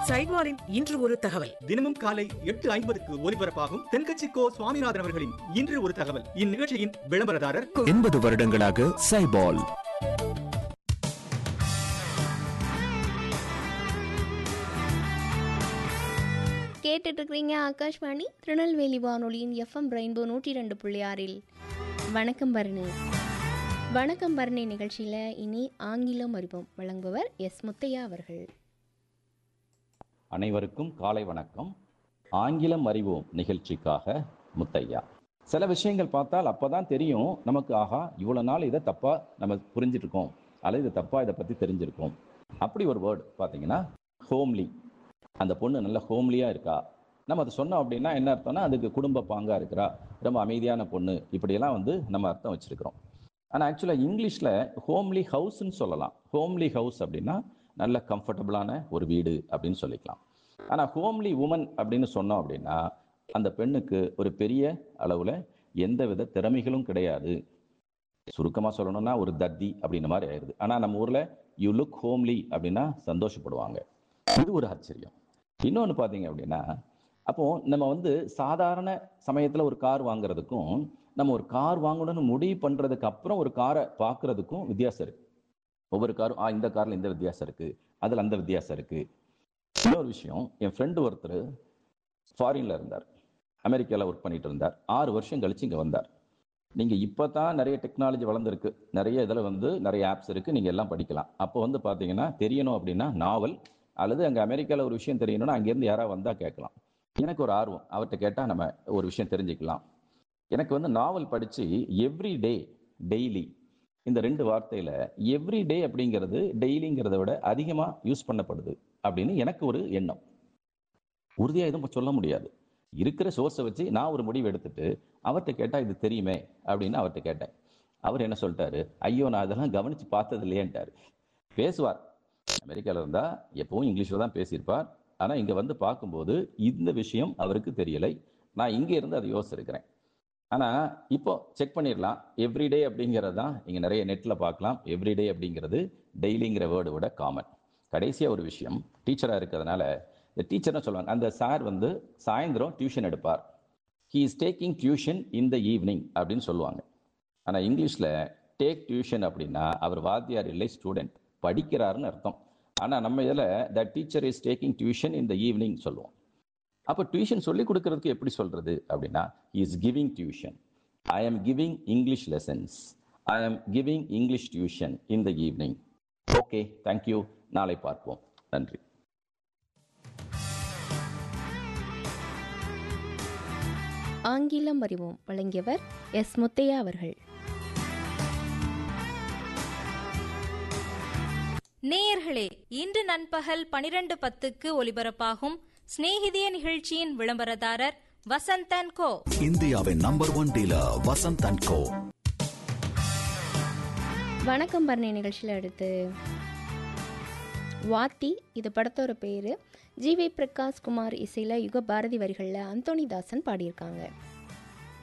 சைட்வாரின் இன்று ஒரு தகவல் தினமும் காலை எட்டு ஐம்பதுக்கு ஒலிபரப்பாகும் தென்கட்சி கோ சுவாமிநாதன் அவர்களின் இன்று ஒரு தகவல் இந்நிகழ்ச்சியின் விளம்பரதாரர் எண்பது வருடங்களாக சைபால் கேட்டுட்டு இருக்கிறீங்க ஆகாஷ்வாணி திருநெல்வேலி வானொலியின் எஃப்எம் ரெயின்போ நூற்றி ரெண்டு புள்ளி ஆறில் வணக்கம் பரணி வணக்கம் பரணி நிகழ்ச்சியில் இனி ஆங்கிலம் அறிவோம் வழங்குபவர் எஸ் முத்தையா அவர்கள் அனைவருக்கும் காலை வணக்கம் ஆங்கிலம் அறிவோம் நிகழ்ச்சிக்காக முத்தையா சில விஷயங்கள் பார்த்தால் அப்பதான் தெரியும் நமக்கு ஆஹா இவ்வளோ நாள் இதை தப்பா நம்ம புரிஞ்சிட்டு இருக்கோம் அல்லது இது தப்பா இதை பத்தி தெரிஞ்சிருக்கோம் அப்படி ஒரு வேர்டு பார்த்தீங்கன்னா ஹோம்லி அந்த பொண்ணு நல்ல ஹோம்லியா இருக்கா நம்ம அதை சொன்னோம் அப்படின்னா என்ன அர்த்தம்னா அதுக்கு குடும்ப பாங்கா இருக்கிறா ரொம்ப அமைதியான பொண்ணு இப்படியெல்லாம் வந்து நம்ம அர்த்தம் வச்சிருக்கிறோம் ஆனால் ஆக்சுவலாக இங்கிலீஷில் ஹோம்லி ஹவுஸ்ன்னு சொல்லலாம் ஹோம்லி ஹவுஸ் அப்படின்னா நல்ல கம்ஃபர்டபுளான ஒரு வீடு அப்படின்னு சொல்லிக்கலாம் ஆனால் ஹோம்லி உமன் அப்படின்னு சொன்னோம் அப்படின்னா அந்த பெண்ணுக்கு ஒரு பெரிய அளவில் எந்தவித திறமைகளும் கிடையாது சுருக்கமாக சொல்லணும்னா ஒரு தத்தி அப்படின்ற மாதிரி ஆயிடுது ஆனால் நம்ம ஊரில் யூ லுக் ஹோம்லி அப்படின்னா சந்தோஷப்படுவாங்க இது ஒரு ஆச்சரியம் இன்னொன்று பார்த்தீங்க அப்படின்னா அப்போ நம்ம வந்து சாதாரண சமயத்தில் ஒரு கார் வாங்குறதுக்கும் நம்ம ஒரு கார் வாங்கணும்னு முடிவு பண்ணுறதுக்கு அப்புறம் ஒரு காரை பார்க்கறதுக்கும் வித்தியாசம் இருக்கு ஒவ்வொரு காரும் ஆ இந்த காரில் இந்த வித்தியாசம் இருக்கு அதில் அந்த வித்தியாசம் இருக்கு இன்னொரு விஷயம் என் ஃப்ரெண்டு ஒருத்தர் ஃபாரின்ல இருந்தார் அமெரிக்காவில் ஒர்க் பண்ணிட்டு இருந்தார் ஆறு வருஷம் கழிச்சு இங்கே வந்தார் நீங்கள் இப்போ தான் நிறைய டெக்னாலஜி வளர்ந்துருக்கு நிறைய இதில் வந்து நிறைய ஆப்ஸ் இருக்குது நீங்கள் எல்லாம் படிக்கலாம் அப்போ வந்து பார்த்தீங்கன்னா தெரியணும் அப்படின்னா நாவல் அல்லது அங்கே அமெரிக்காவில் ஒரு விஷயம் தெரியணும்னா அங்கேருந்து யாராவது வந்தால் கேட்கலாம் எனக்கு ஒரு ஆர்வம் அவர்கிட்ட கேட்டால் நம்ம ஒரு விஷயம் தெரிஞ்சுக்கலாம் எனக்கு வந்து நாவல் படித்து எவ்ரி டே டெய்லி இந்த ரெண்டு வார்த்தையில் எவ்ரி டே அப்படிங்கிறது டெய்லிங்கிறத விட அதிகமாக யூஸ் பண்ணப்படுது அப்படின்னு எனக்கு ஒரு எண்ணம் உறுதியாக எதுவும் சொல்ல முடியாது இருக்கிற சோர்ஸை வச்சு நான் ஒரு முடிவு எடுத்துட்டு அவர்கிட்ட கேட்டால் இது தெரியுமே அப்படின்னு அவர்கிட்ட கேட்டேன் அவர் என்ன சொல்லிட்டாரு ஐயோ நான் இதெல்லாம் கவனித்து பார்த்தது இல்லையேன்ட்டார் பேசுவார் அமெரிக்காவில் இருந்தால் எப்பவும் இங்கிலீஷில் தான் பேசியிருப்பார் ஆனால் இங்கே வந்து பார்க்கும்போது இந்த விஷயம் அவருக்கு தெரியலை நான் இங்கே இருந்து அதை யோசிச்சிருக்கிறேன் ஆனால் இப்போ செக் பண்ணிடலாம் எவ்ரிடே அப்படிங்கிறது தான் இங்கே நிறைய நெட்டில் பார்க்கலாம் எவ்ரிடே அப்படிங்கிறது டெய்லிங்கிற வேர்டு விட காமன் கடைசியாக ஒரு விஷயம் டீச்சராக இருக்கிறதுனால இந்த டீச்சர்னு சொல்லுவாங்க அந்த சார் வந்து சாயந்தரம் டியூஷன் எடுப்பார் he is taking tuition in the evening அப்படின்னு சொல்லுவாங்க ஆனால் இங்கிலீஷில் டேக் டியூஷன் அப்படின்னா அவர் வாத்தியார் இல்லை ஸ்டூடெண்ட் படிக்கிறாருன்னு அர்த்தம் ஆனால் நம்ம இதில் the teacher is taking tuition in the evening சொல்லுவோம் அப்போ டியூஷன் சொல்லி கொடுக்கறதுக்கு எப்படி சொல்றது அப்படின்னா is giving tuition I am giving English lessons I am giving English tuition in the evening okay thank you நாளை பார்ப்போம் நன்றி ஆங்கிலம் அறிவோம் வழங்கியவர் எஸ் முத்தையா அவர்கள் நேயர்களே இன்று நண்பகல் பனிரெண்டு பத்துக்கு ஒலிபரப்பாகும் சிநேகிதிய நிகழ்ச்சியின் விளம்பரதாரர் வசந்தன் கோ இந்தியாவின் number one dealer Vasanth and co வணக்கம் பரணி நிகழ்ச்சியில் அடுத்து வாத்தி இது படத்தோட பேர் ஜி வி பிரகாஷ் குமார் இசையில் யுக பாரதி வரிகளில் அந்தோணிதாசன் பாடியிருக்காங்க